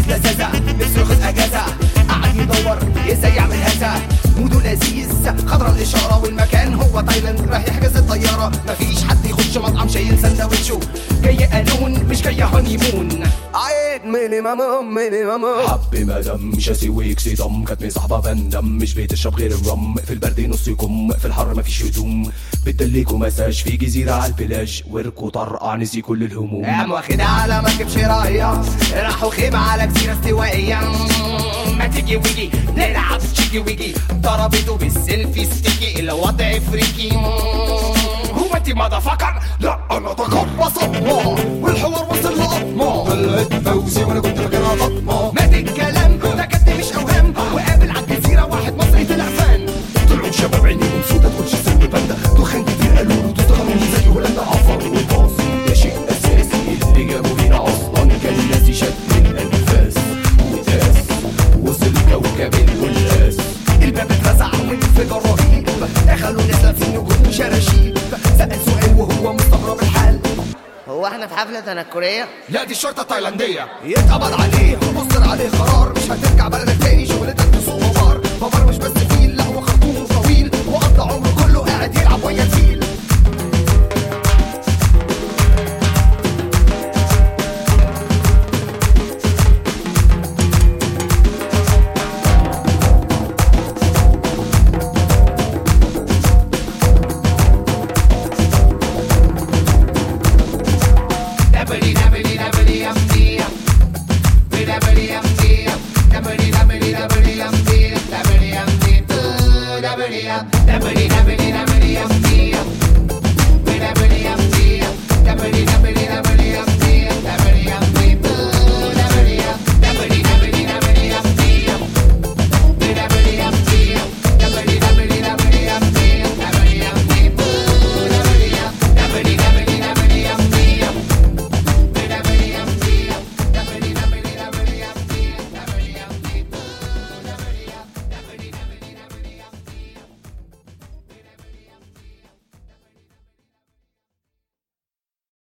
لذاذة نفسه ياخد اجازة قعد يدور ازاي يعمل هذا موده لذيذ خضرا الاشارة والمكان هو تايلاند راح يحجز الطيارة مفيش حد يخش مطعم شايل سندوتشه جاي قانون مش جاي هانيمون عيد مينيمم مينيمم حب مدام مش هسيويك صدام كانت مصاحبة فندم مش بتشرب غير الرم في البرد نص يكم في الحر مفيش هدوم بتدليكوا مساج في جزيرة على البلاج وركوا طرقع نسي كل الهموم قام واخدها على مركب شراية راحوا خيمة على جزيرة استوائية ما تيجي ويجي نلعب تشيكي ويجي ضربته بالسيلفي ستيكي الوضع فريكي هو انت ما فكر لا انا ذكر وصدمة والحوار وصل لقطمة طلعت فوزي وانا كنت فاكرها فاطمة مات الكلام ده كد مش اوهام وقابل على الجزيرة واحد مصري طلع فان طلعوا شباب عينيهم سودا تقولش سلب باندا دخان كتير قالوا له تستغربوا زي هولندا عفر وباصي ده شيء اساسي اللي جابوا هنا اصلا كان ناسي شكل الانفاس وداس وصل كوكب الولاس الباب اترزع وانفجار رهيب دخلوا ناس لابسين نجوم وشراشيب سأل سؤال وهو مستغرب الحال هو احنا في حفلة تنكرية؟ لا دي الشرطة التايلاندية يتقبض عليه ومصدر عليه قرار مش هترجع بلدك تاني شغلتك تصوم